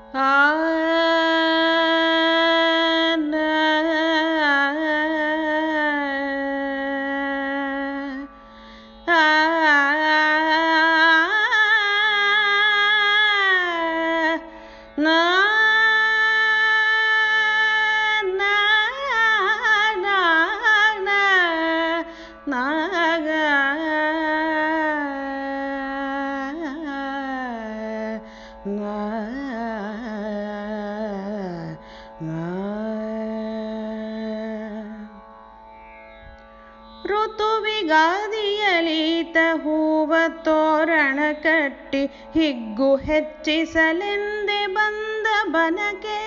ಋತುವಿಗಾದಿಯಲೀತ ಹೂವ ತೋರಣ ಕಟ್ಟಿ ಹಿಗ್ಗು ಹೆಚ್ಚಿಸಲೆಂದೆ ಬಂದ ಬನಕೆ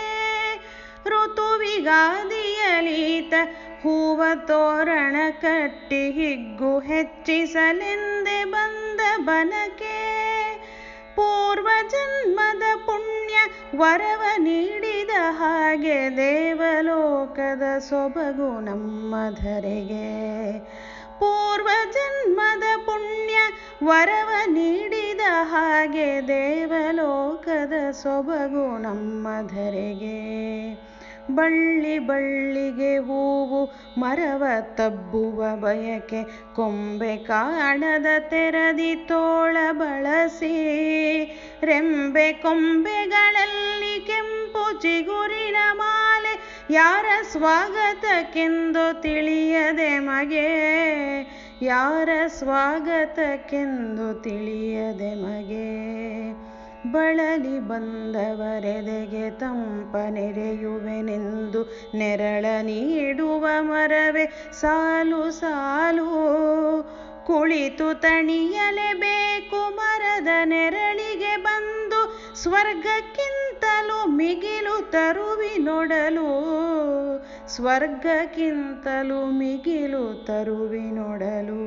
ಋತುವಿಗಾದಿಯಲೀತ ಹೂವ ತೋರಣ ಕಟ್ಟಿ ಹಿಗ್ಗು ಹೆಚ್ಚಿಸಲೆಂದೆ ಬಂದ ಬನಕೆ ಪೂರ್ವ ಜನ್ಮದ ಪುಣ್ಯ ವರವ ನೀಡಿದ ಹಾಗೆ ದೇವಲೋಕದ ಸೊಬಗು ನಮ್ಮ ಧರೆಗೆ ಪೂರ್ವ ಜನ್ಮದ ಪುಣ್ಯ ವರವ ನೀಡಿದ ಹಾಗೆ ದೇವಲೋಕದ ಸೊಬಗು ನಮ್ಮ ಧರೆಗೆ ಬಳ್ಳಿ ಬಳ್ಳಿಗೆ ಹೂವು ಮರವ ತಬ್ಬುವ ಬಯಕೆ ಕೊಂಬೆ ಕಾಣದ ತೆರದಿ ತೋಳ ಬಳಸಿ ರೆಂಬೆ ಕೊಂಬೆಗಳಲ್ಲಿ ಕೆಂಪು ಚಿಗುರಿನ ಮಾಲೆ ಯಾರ ಸ್ವಾಗತಕ್ಕೆಂದು ತಿಳಿಯದೆ ಮಗೆ ಯಾರ ಸ್ವಾಗತಕ್ಕೆಂದು ತಿಳಿಯದೆ ಮಗೆ ಬಳಲಿ ಬಂದವರೆದೆಗೆ ತಂಪ ನೆರೆಯುವೆನೆಂದು ನೆರಳ ನೀಡುವ ಮರವೇ ಸಾಲು ಸಾಲು ಕುಳಿತು ತಣಿಯಲೇಬೇಕು ಮರದ ನೆರಳಿಗೆ ಬಂದು ಸ್ವರ್ಗಕ್ಕಿಂತಲೂ ಮಿಗಿಲು ತರುವಿನೊಡಲು ಸ್ವರ್ಗಕ್ಕಿಂತಲೂ ಮಿಗಿಲು ತರುವಿನೊಡಲು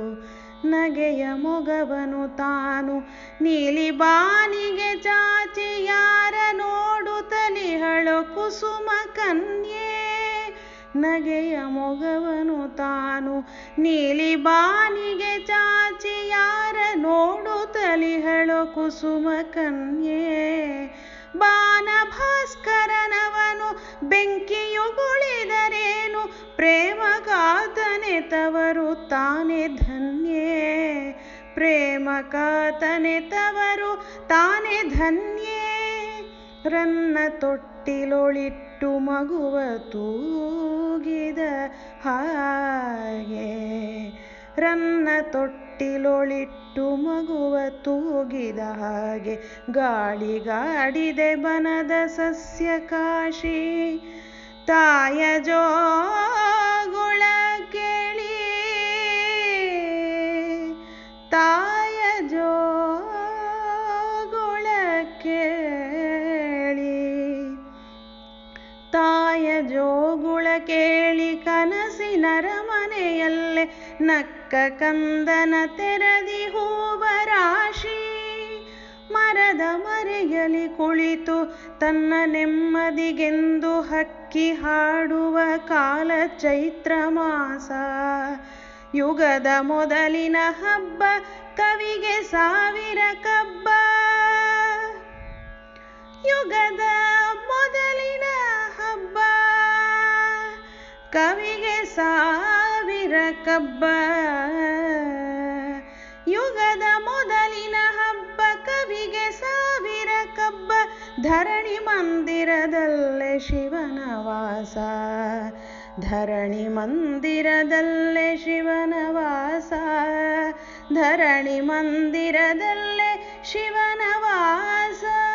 ನಗೆಯ ಮೊಗವನು ತಾನು ನೀಲಿ ಬಾನಿಗೆ ಚಾಚಿ ಯಾರ ನೋಡುತ್ತಲಿಹಳು ಕುಸುಮ ಕನ್ಯೆ ನಗೆಯ ಮೊಗವನು ತಾನು ನೀಲಿ ಬಾನಿಗೆ ಚಾಚಿ ಯಾರ ನೋಡುತ್ತಲಿಹಳು ಕುಸುಮ ಕನ್ಯೆ ಬಾನ ಭಾಸ್ಕರನವನು ಬೆಂಕಿಯುಗುಳಿದರೇನು ಪ್ರೇಮ ಕಾತನೆ ತವರು ತಾನೆ ಧನ್ಯೇ ಪ್ರೇಮ ಕಾತನೆ ತವರು ತಾನೆ ಧನ್ಯೇ ರನ್ನ ತೊಟ್ಟಿಲೊಳಿಟ್ಟು ಮಗುವ ತೂಗಿದ ಹಾಗೆ ರನ್ನ ತೊಟ್ಟಿಲೊಳಿಟ್ಟು ಮಗುವ ತೂಗಿದ ಹಾಗೆ ಗಾಳಿಗಾಡಿದೆ ಬನದ ಸಸ್ಯ ಕಾಶಿ ತಾಯ ಜೋಗುಳ ಕೇಳಿ ತಾಯ ಜೋಗುಳ ಕೇಳಿ ತಾಯ ಜೋಗುಳ ಕೇಳಿ ಕನಸಿನ ರಮನೆಯಲ್ಲೇ ನಕ್ಕ ಕಂದನ ತೆರದಿ ಹೂವ ರಾಶಿ ಮರದ ಮರೆಯಲಿ ಕುಳಿತು ತನ್ನ ನೆಮ್ಮದಿಗೆಂದು ಹಕ್ಕಿ ಹಾಡುವ ಕಾಲ ಚೈತ್ರ ಮಾಸ ಯುಗದ ಮೊದಲಿನ ಹಬ್ಬ ಕವಿಗೆ ಸಾವಿರ ಕಬ್ಬ ಯುಗದ ಮೊದಲಿನ ಹಬ್ಬ ಕವಿಗೆ ಸಾವಿರ ಕಬ್ಬ ಯುಗದ ಮೊದಲಿನ ಹಬ್ಬ ಕವಿಗೆ ಸಾವಿರ ಕಬ್ಬ ಧರಣಿ ಮಂದಿರದಲ್ಲೇ ಶಿವನ ವಾಸ ಧರಣಿ ಮಂದಿರದಲ್ಲೇ ಶಿವನ ವಾಸ ಧರಣಿ ಮಂದಿರದಲ್ಲೇ ಶಿವನ ವಾಸ